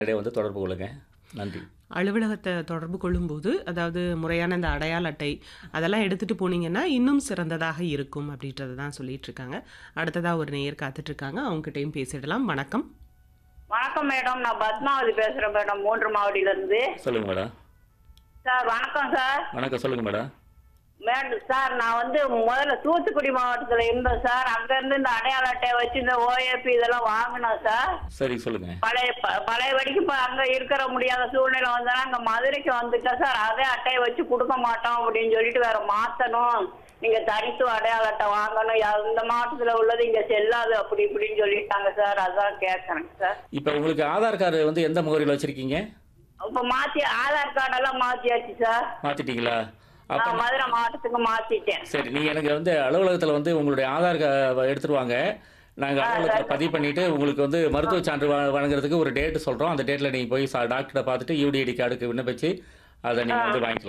இடையே வந்து தொடர்பு கொள்ளுங்க நன்றி அலுவலகத்தை தொடர்பு கொள்ளும்போது அதாவது முறையான இந்த அடையாள அட்டை அதெல்லாம் எடுத்துகிட்டு போனீங்கன்னா இன்னும் சிறந்ததாக இருக்கும் அப்படின்றத தான் சொல்லிட்டு இருக்காங்க அடுத்ததாக ஒரு நேயர் காத்துட்டு இருக்காங்க அவங்ககிட்டயும் பேசிடலாம் வணக்கம் வணக்கம் மேடம் நான் பத்மாவதி பேசுறேன் மேடம் மூன்று மாவட்டில இருந்து சொல்லுங்க மேடம் சார் வணக்கம் சார் வணக்கம் சொல்லுங்க மேடம் மேடம் சார் நான் வந்து முதல்ல தூத்துக்குடி மாவட்டத்துல இருந்தேன் சார் அங்க இருந்து இந்த அடையாள அட்டை வச்சு இந்த ஓஏபி இதெல்லாம் வாங்கினோம் சார் சரி சொல்லுங்க பழைய ப- பழையபடிக்கு இப்ப அங்க இருக்கிற முடியாத சூழ்நிலை வந்தனா அங்க மதுரைக்கு வந்துட்டேன் சார் அதே அட்டையை வச்சு கொடுக்க மாட்டோம் அப்படின்னு சொல்லிட்டு வேற மாத்தணும் நீங்க தனித்துவ அடையாள அட்டை வாங்கணும் யா- இந்த மாவட்டத்துல உள்ளது இங்க செல்லாது அப்படி இப்படின்னு சொல்லிட்டாங்க சார் அதான் கேட்கறேன் சார் இப்போ உங்களுக்கு ஆதார் கார்டு வந்து எந்த முகவரியில் வச்சிருக்கீங்க இப்ப மாத்தி ஆதார் கார்டெல்லாம் மாத்தியாச்சு சார் மாத்திட்டீங்களா அப்போ நான் மதுரை மாவட்டத்துக்கு மாத்திட்டேன் சரி நீங்கள் எனக்கு வந்து அலுவலகத்தில் வந்து உங்களுடைய ஆதார் கா- எடுத்துட்டு வாங்க நாங்கள் அலுவலகத்தில் பதிவு பண்ணிவிட்டு உங்களுக்கு வந்து மருத்துவ சான்று வ- வழங்குறதுக்கு ஒரு டேட்டு சொல்கிறோம் அந்த டேட்டில் நீங்கள் போய் சா டாக்டரை பார்த்துட்டு யூடிஐடி கார்டுக்கு விண்ணப்பிச்சு அதை நீங்கள் வந்து வாங்கிக்கலாம்